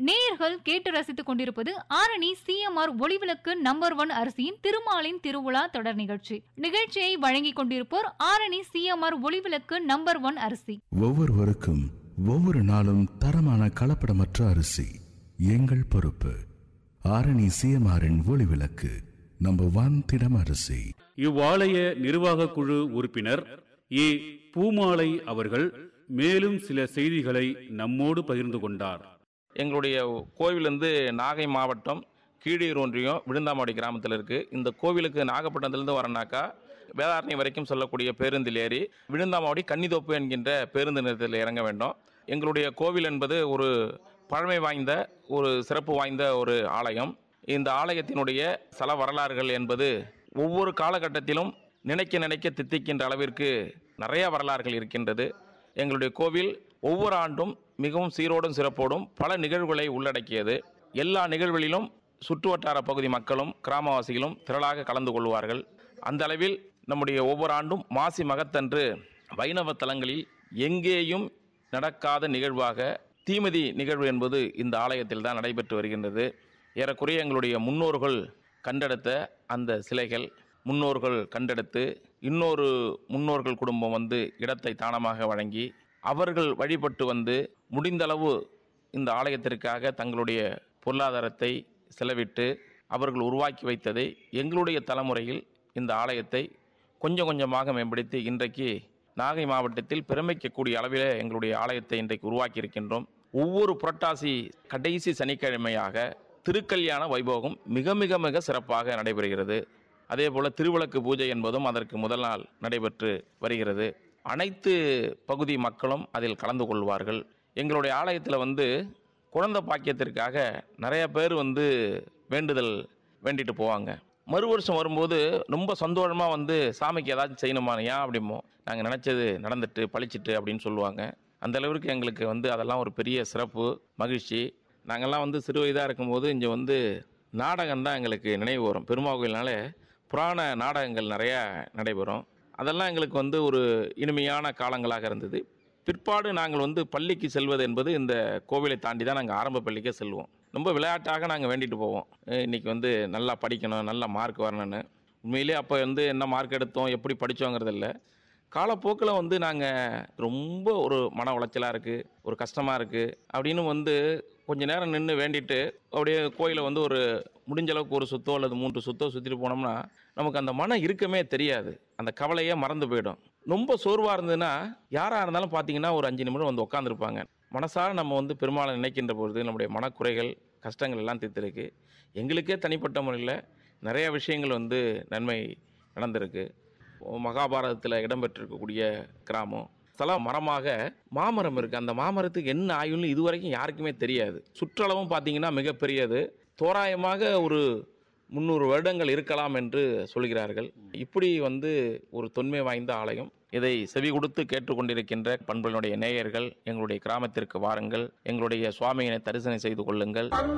நேயர்கள் கேட்டு ரசித்துக் கொண்டிருப்பது Arani CMR Olivilakku number one அரிசியின் திருமாலின் திருவிழா தொடர் நிகழ்ச்சி நிகழ்ச்சியை வழங்கிக் கொண்டிருப்போர் Arani CMR Olivilakku number one அரிசி ஒவ்வொருவருக்கும் ஒவ்வொரு நாளும் தரமான கலப்படமற்ற அரிசி எங்கள் பொறுப்பு ஆரணி சிஎம்ஆரின் ஒளிவிளக்கு நம்பர் ஒன் திடம் அரிசி இவ்வாலய நிர்வாக குழு உறுப்பினர் ஏ பூமாலை அவர்கள் மேலும் சில செய்திகளை நம்மோடு பகிர்ந்து கொண்டார் எங்களுடைய கோவில் வந்து நாகை மாவட்டம் கீழீர் ஒன்றியம் விழுந்தாமாடி கிராமத்தில் இருக்குது இந்த கோவிலுக்கு நாகப்பட்டினத்துலேருந்து வரனாக்கா வேதாரணி வரைக்கும் சொல்லக்கூடிய பேருந்தில் ஏறி விழுந்தாமாடி கன்னிதோப்பு என்கின்ற பேருந்து நிலையத்தில் இறங்க வேண்டும் எங்களுடைய கோவில் என்பது ஒரு பழமை வாய்ந்த ஒரு சிறப்பு வாய்ந்த ஒரு ஆலயம் இந்த ஆலயத்தினுடைய சல வரலாறுகள் என்பது ஒவ்வொரு காலகட்டத்திலும் நினைக்க நினைக்க தித்திக்கின்ற அளவிற்கு நிறைய வரலாறுகள் இருக்கின்றது எங்களுடைய கோவில் ஒவ்வொரு ஆண்டும் மிகவும் சீரோடும் சிறப்போடும் பல நிகழ்வுகளை உள்ளடக்கியது எல்லா நிகழ்வுகளிலும் சுற்றுவட்டார பகுதி மக்களும் கிராமவாசிகளும் திரளாக கலந்து கொள்வார்கள் அந்த அளவில் நம்முடைய ஒவ்வொரு ஆண்டும் மாசி மகத்தன்று வைணவ தலங்களில் எங்கேயும் நடக்காத நிகழ்வாக தீமதி நிகழ்வு என்பது இந்த ஆலயத்தில் தான் நடைபெற்று வருகின்றது ஏறக்குறைய எங்களுடைய முன்னோர்கள் கண்டெடுத்த அந்த சிலைகள் முன்னோர்கள் கண்டெடுத்து இன்னொரு முன்னோர்கள் குடும்பம் வந்து இடத்தை தானமாக வழங்கி அவர்கள் வழிபட்டு வந்து முடிந்தளவு இந்த ஆலயத்திற்காக தங்களுடைய பொருளாதாரத்தை செலவிட்டு அவர்கள் உருவாக்கி வைத்ததை எங்களுடைய தலைமுறையில் இந்த ஆலயத்தை கொஞ்சம் கொஞ்சமாக மேம்படுத்தி இன்றைக்கு நாகை மாவட்டத்தில் பெருமைக்கக்கூடிய அளவில் எங்களுடைய ஆலயத்தை இன்றைக்கு உருவாக்கி இருக்கின்றோம் ஒவ்வொரு புரட்டாசி கடைசி சனிக்கிழமையாக திருக்கல்யாண வைபோகம் மிக மிக மிக சிறப்பாக நடைபெறுகிறது அதே போல் திருவிளக்கு பூஜை என்பதும் அதற்கு முதல் நாள் நடைபெற்று வருகிறது அனைத்து பகுதி மக்களும் அதில் கலந்து கொள்வார்கள் எங்களுடைய ஆலயத்தில் வந்து குழந்தை பாக்கியத்திற்காக நிறைய பேர் வந்து வேண்டுதல் வேண்டிட்டு போவாங்க மறு வருஷம் வரும்போது ரொம்ப சந்தோஷமாக வந்து சாமிக்கு ஏதாச்சும் செய்யணுமா ஏன் அப்படிமோ நாங்கள் நினச்சது நடந்துட்டு பழிச்சிட்டு அப்படின்னு சொல்லுவாங்க அந்த அளவிற்கு எங்களுக்கு வந்து அதெல்லாம் ஒரு பெரிய சிறப்பு மகிழ்ச்சி நாங்கள்லாம் வந்து சிறு வயதாக இருக்கும்போது இங்கே வந்து நாடகம் தான் எங்களுக்கு நினைவு வரும் பெருமா கோயில்னாலே புராண நாடகங்கள் நிறையா நடைபெறும் அதெல்லாம் எங்களுக்கு வந்து ஒரு இனிமையான காலங்களாக இருந்தது பிற்பாடு நாங்கள் வந்து பள்ளிக்கு செல்வது என்பது இந்த கோவிலை தாண்டி தான் நாங்கள் ஆரம்ப பள்ளிக்கே செல்வோம் ரொம்ப விளையாட்டாக நாங்கள் வேண்டிட்டு போவோம் அஹ் இன்னைக்கு வந்து நல்லா படிக்கணும் நல்ல மார்க் வரணும்னு உண்மையிலே அப்போ வந்து என்ன மார்க் எடுத்தோம் எப்படி படித்தோங்கிறது இல்லை காலப்போக்கில் வந்து நாங்கள் ரொம்ப ஒரு மன உளைச்சலாக இருக்குது ஒரு கஷ்டமாக இருக்குது அப்படின்னு வந்து கொஞ்ச நேரம் நின்று வேண்டிட்டு அப்படியே கோயிலை வந்து ஒரு முடிஞ்ச அளவுக்கு ஒரு சுத்தோ அல்லது மூன்று சுத்தோ சுற்றிட்டு போனோம்னா நமக்கு அந்த மன இறுக்கமே தெரியாது அந்த கவலையே மறந்து போயிடும் ரொம்ப சோர்வாக இருந்ததுன்னா யாராக இருந்தாலும் பார்த்தீங்கன்னா ஒரு அஞ்சு நிமிடம் வந்து உட்காந்துருப்பாங்க மனசார நம்ம வந்து பெருமாளை நினைக்கின்ற பொழுது நம்முடைய மனக்குறைகள் கஷ்டங்கள் எல்லாம் தீர்த்திருக்கு எங்களுக்கே தனிப்பட்ட முறையில் நிறைய விஷயங்கள் வந்து நன்மை நடந்திருக்கு மகாபாரதத்தில் இடம்பெற்றிருக்கக்கூடிய கிராமம் தல மரமாக மாமரம் இருக்குது அந்த மாமரத்துக்கு என்ன ஆயுள்னு இதுவரைக்கும் யாருக்குமே தெரியாது சுற்றளவும் பார்த்தீங்கன்னா மிகப்பெரியது தோராயமாக ஒரு முந்நூறு வருடங்கள் இருக்கலாம் என்று சொல்கிறார்கள் இப்படி வந்து ஒரு தொன்மை வாய்ந்த ஆலயம் இதை செவி கொடுத்து கேட்டுக்கொண்டிருக்கின்ற பண்புகளுடைய நேயர்கள் எங்களுடைய கிராமத்திற்கு வாருங்கள் எங்களுடைய சுவாமியினை தரிசனம் செய்து கொள்ளுங்கள்